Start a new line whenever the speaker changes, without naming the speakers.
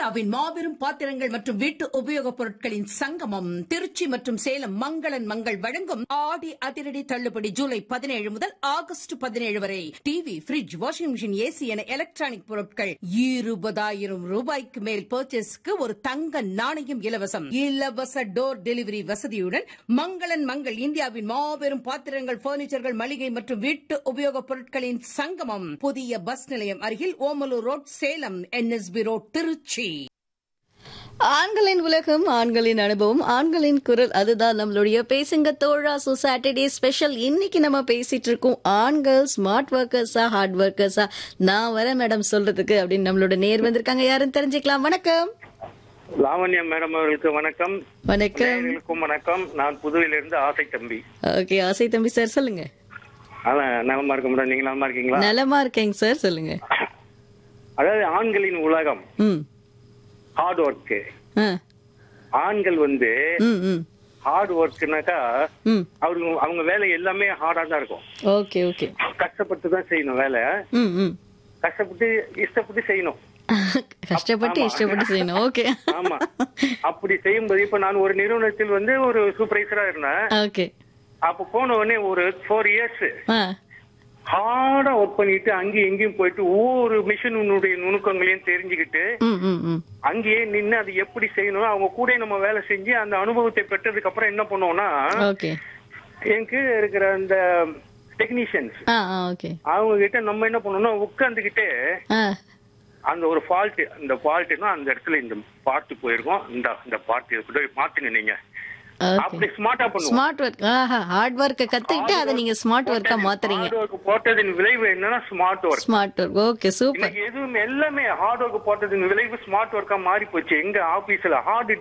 இந்தியாவின் மாபெரும் பாத்திரங்கள் மற்றும் வீட்டு உபயோகப் பொருட்களின் சங்கமம் திருச்சி மற்றும் சேலம் மங்களன் மங்கள் வழங்கும் ஆடி அதிரடி தள்ளுபடி ஜூலை பதினேழு முதல் ஆகஸ்ட் பதினேழு வரை TV fridge washing machine AC என எலக்ட்ரானிக் பொருட்கள் இருபதாயிரம் ரூபாய்க்கு மேல் பர்ச்சேஸ்க்கு ஒரு தங்க நாணயம் இலவசம் இலவச டோர் டெலிவரி வசதியுடன் மங்களன் மங்கள் இந்தியாவின் மாபெரும் பாத்திரங்கள் பர்னிச்சர்கள் மளிகை மற்றும் வீட்டு உபயோகப் பொருட்களின் சங்கமம் புதிய பஸ் நிலையம் அருகில் Omalur road Salem NSB road Trichy
ஆண்களின் உலகம் ஆண்களின் அனுபவம் ஆண்களின் குரல் அதுதான் நம்மளுடைய பேசுங்க தோழா சோ சாட்டர்டே ஸ்பெஷல் இன்னைக்கு நம்ம பேசிட்டு இருக்கோம் ஆண்கள் ஸ்மார்ட் ஒர்க்கர்ஸா ஹார்ட் ஒர்க்கர்ஸா நான் வரேன் மேடம் சொல்றதுக்கு அப்படின்னு நம்மளோட நேர் வந்திருக்காங்க யாருன்னு தெரிஞ்சுக்கலாம் வணக்கம்
லாவண்யா மேடம் அவர்களுக்கு வணக்கம்
வணக்கம்
நேயர்களுக்கும் வணக்கம் நான் புதுவையிலிருந்து ஆசை தம்பி
ஓகே ஆசை தம்பி சார் சொல்லுங்க
அதான் நலமா இருக்க மேடம் நீங்க நலமா இருக்கீங்களா
நலமா இருக்கேங்க சார் சொல்லுங்க
அதாவது ஆண்களின் உலகம்
ம்
ஹார்ட் ஒர்க்
ஆ
ஆண்கள் வந்து
ம் ம்
ஹார்ட் ஒர்க்னாக்கா
ம்
அவங்க அவங்க வேலை எல்லாமே ஹார்டா தான் இருக்கும்
ஓகே ஓகே
கஷ்டப்பட்டு தான் செய்யணும் வேலை
ம் ம்
கஷ்டப்பட்டு இஷ்டப்பட்டு செய்யணும்
கஷ்டப்பட்டு
ஆமா.
இஷ்டப்பட்டு செய்யணும் ஓகே
ஆமா அப்படி செய்யும்போது இப்ப நான் ஒரு நிறுவனத்தில் வந்து ஒரு சூப்பர்வைசரா இருந்தேன்
ஓகே
அப்ப போன உடனே ஒரு ஃபோர் இயர்ஸ்
ஆ
ஹார்டா ஒர்க் பண்ணிட்டு அங்கேயும் எங்கேயும் போயிட்டு ஒவ்வொரு மிஷினுடைய நுணுக்கங்களையும் தெரிஞ்சுக்கிட்டு
ம் ம் ம்
அங்கேயே நின்னு அது எப்படி செய்யணும் அவங்க கூட நம்ம வேலை செஞ்சு அந்த அனுபவத்தை பெற்றதுக்கு அப்புறம் என்ன பண்ணுவோம்னா
ஓகே
என் கீழே இருக்கிற அந்த டெக்னீஷியன்ஸ்
ஆ ஆ ஓகே
அவங்க கிட்ட நம்ம என்ன பண்ணோம்னா உட்கார்ந்துகிட்டே
ஆ
அந்த ஒரு ஃபால்ட் இந்த ஃபால்ட்னா அந்த இடத்துல இந்த பார்ட் போயிருக்கோம் இந்த இந்த பார்ட் கூட மாத்துங்க நீங்க
ஓகே
அப்படி ஸ்மார்ட்டா பண்ணுவோம்
ஸ்மார்ட் ஒர்க் ஆஹா ஹார்ட் ஒர்க்கை கத்துக்கிட்டு அதை நீங்க ஸ்மார்ட் ஒர்க்கா மாத்துறீங்க
ஹார்ட் ஒர்க் போட்டதின் விளைவு என்னன்னா smart work
smart work okay super
இன்னைக்கு எதுவும் எல்லாமே ஹார்ட் ஒர்க் போட்டதின் விளைவு ஸ்மார்ட் ஒர்க்கா மாறி போச்சு எங்க ஆபீஸ்ல ஹார்ட்